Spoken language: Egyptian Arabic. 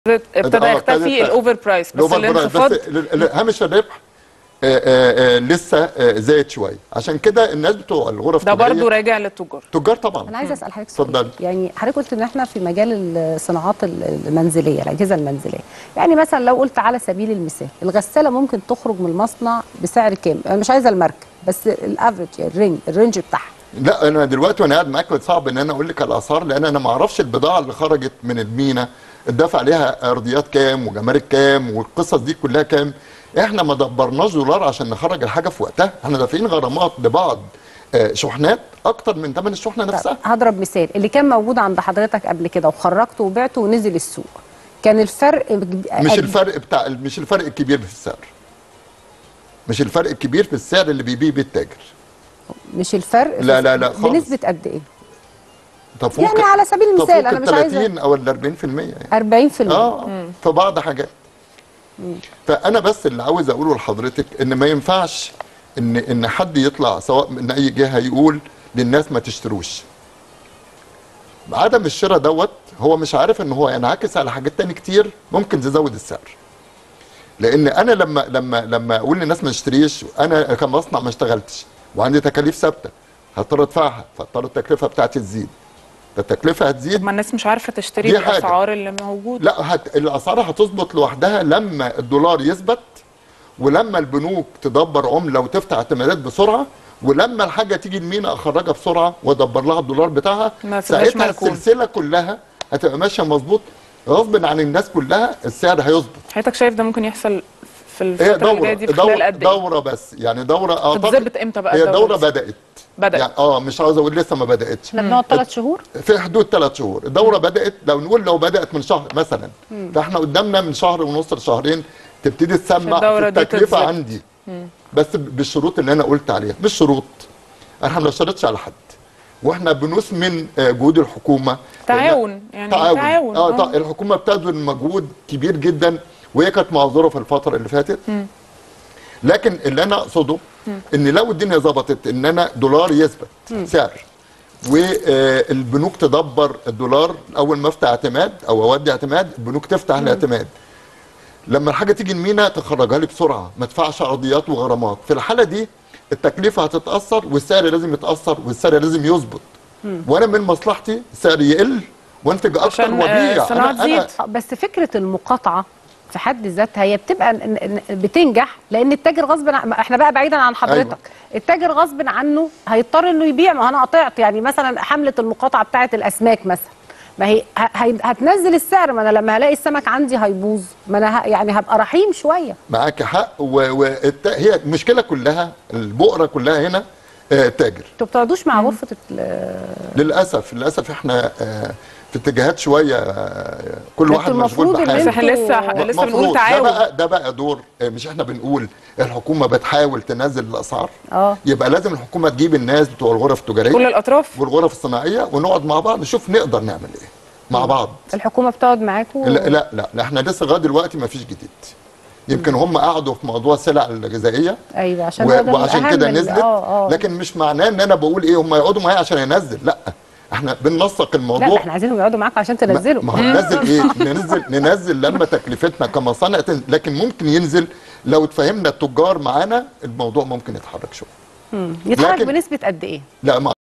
ابتدى آه، يختفي ابتدت- الاوفر برايس بس الأوفر برايس. الانخفاض بس ال- ال- هامش الربح آه، آه، آه، لسه آه، زايد شويه عشان كده الناس بتوع الغرف ده التجارية- برضه راجع للتجار تجار طبعا انا عايزه اسال حضرتك سؤال. اتفضلي. يعني حضرتك قلت ان احنا في مجال الصناعات المنزليه الاجهزه المنزليه يعني مثلا لو قلت على سبيل المثال الغساله ممكن تخرج من المصنع بسعر كام انا مش عايزه الماركه بس الافريج يعني الرينج الرينج بتاعها لا انا دلوقتي وانا قاعد معاك صعب ان انا اقول لك الاسعار لان انا ما اعرفش البضاعه اللي خرجت من المينا اتدفع عليها ارضيات كام وجمارك كام والقصص دي كلها كام احنا ما دبرناش دولار عشان نخرج الحاجه في وقتها احنا دافعين غرامات لبعض آه، شحنات اكتر من ثمن الشحنه نفسها هضرب مثال اللي كان موجود عند حضرتك قبل كده وخرجته وبعته ونزل السوق كان الفرق مش قد- الفرق بتاع مش الفرق الكبير في السعر مش الفرق الكبير في السعر اللي بيبيع بيه التاجر مش الفرق في- لا، لا، لا، خالص. بنسبه قد ايه طب يعني على سبيل طب المثال فوق انا مش ال عايزه 30 او ال 40% يعني 40% اه في بعض حاجات فانا بس اللي عاوز اقوله لحضرتك ان ما ينفعش ان ان حد يطلع سواء من اي جهه يقول للناس ما تشتروش عدم الشراء دوت هو مش عارف ان هو ينعكس على حاجات تاني كتير ممكن تزود السعر لان انا لما لما لما اقول للناس ما تشتريش انا كمصنع ما اشتغلتش وعندي تكاليف ثابته هضطر ادفعها فاضطر التكلفه بتاعتي تزيد فالتكلفه هتزيد طب ما الناس مش عارفه تشتري دي حاجة. بالاسعار اللي موجوده لا هت... الاسعار هتظبط لوحدها لما الدولار يثبت ولما البنوك تدبر عمله وتفتح اعتمادات بسرعه ولما الحاجه تيجي المينا اخرجها بسرعه وادبر لها الدولار بتاعها ما تبقاش ساعتها مركون. السلسله كلها هتبقى ماشيه مظبوط غصب عن الناس كلها السعر هيظبط حضرتك شايف ده ممكن يحصل في هي الفتره اللي دوره جايه دي في دوره, خلال قد ايه دورة بس يعني دوره تتظبط امتى بقى هي الدورة دوره دي؟ بدات بدأت. يعني اه مش عاوز اقول لسه ما بداتش احنا بنقعد ثلاث شهور في حدود ثلاث شهور الدوره بدات لو نقول لو بدات من شهر مثلا فاحنا قدامنا من شهر ونص لشهرين تبتدي تسمع في الدورة دي التكلفه تتظبط. عندي بس بالشروط اللي انا قلت عليها بالشروط احنا ما بنشترطش على حد واحنا بنثمن آه، جهود الحكومه تعاون يعني تعاون, تعاون اه آه. طا- الحكومه بتبذل مجهود كبير جدا وهي كانت معذوره في الفتره اللي فاتت لكن اللي انا اقصده ان لو الدنيا ظبطت ان انا دولار يثبت سعر والبنوك تدبر الدولار اول ما افتح اعتماد او اودي اعتماد البنوك تفتح الاعتماد لما الحاجه تيجي المينا تخرجها لي بسرعه ما ادفعش ارضيات وغرامات في الحاله دي التكلفه هتتاثر والسعر لازم يتاثر والسعر لازم يظبط وانا من مصلحتي السعر يقل وانتج اكتر عشان، آه، وبيع الصناعة تزيد. آه، بس فكره المقاطعه في حد ذاتها هي بتبقى ن- ن- بتنجح لان التاجر غصب عن احنا بقى بعيدا عن حضرتك أيوة. التاجر غصب عنه هيضطر انه يبيع ما هو انا قطعت يعني مثلا حمله المقاطعه بتاعه الاسماك مثلا ما هي ه- هي- هتنزل السعر ما انا لما هلاقي السمك عندي هيبوظ ما انا ه- يعني هبقى رحيم شويه معاك حق والت... هي المشكله كلها البؤره كلها هنا آه، التاجر انتوا بتقعدوش مع غرفه ال- للاسف للاسف احنا آه، في اتجاهات شويه آه، كل انتوا واحد مشغول المفروض ان بس بحاجه احنا لسه انتوا- لسه بنقول مفروض. تعاون ده بقى ده بقى دور آه، مش احنا بنقول الحكومه بتحاول تنزل الاسعار اه يبقى لازم الحكومه تجيب الناس بتوع الغرف التجاريه كل الاطراف والغرف الصناعيه ونقعد مع بعض نشوف نقدر نعمل ايه مع بعض الحكومه بتقعد معاكم لا لا لا, لا احنا لسه لغايه دلوقتي ما فيش جديد يمكن هم قعدوا في موضوع السلع الغذائيه ايوه عشان و- هو ده من وعشان أهم كده ال- نزلت اه اه لكن مش معناه ان انا بقول ايه هم يقعدوا معايا عشان ينزل لا احنا بننسق لا الموضوع ده احنا عايزينهم يقعدوا معاكم عشان تنزلوا ما هو ننزل ايه ننزل ننزل لما تكلفتنا كمصانع تنزل لكن ممكن ينزل لو اتفهمنا التجار معانا الموضوع ممكن يتحرك شويه يتحرك لكن- بنسبه قد ايه لا ما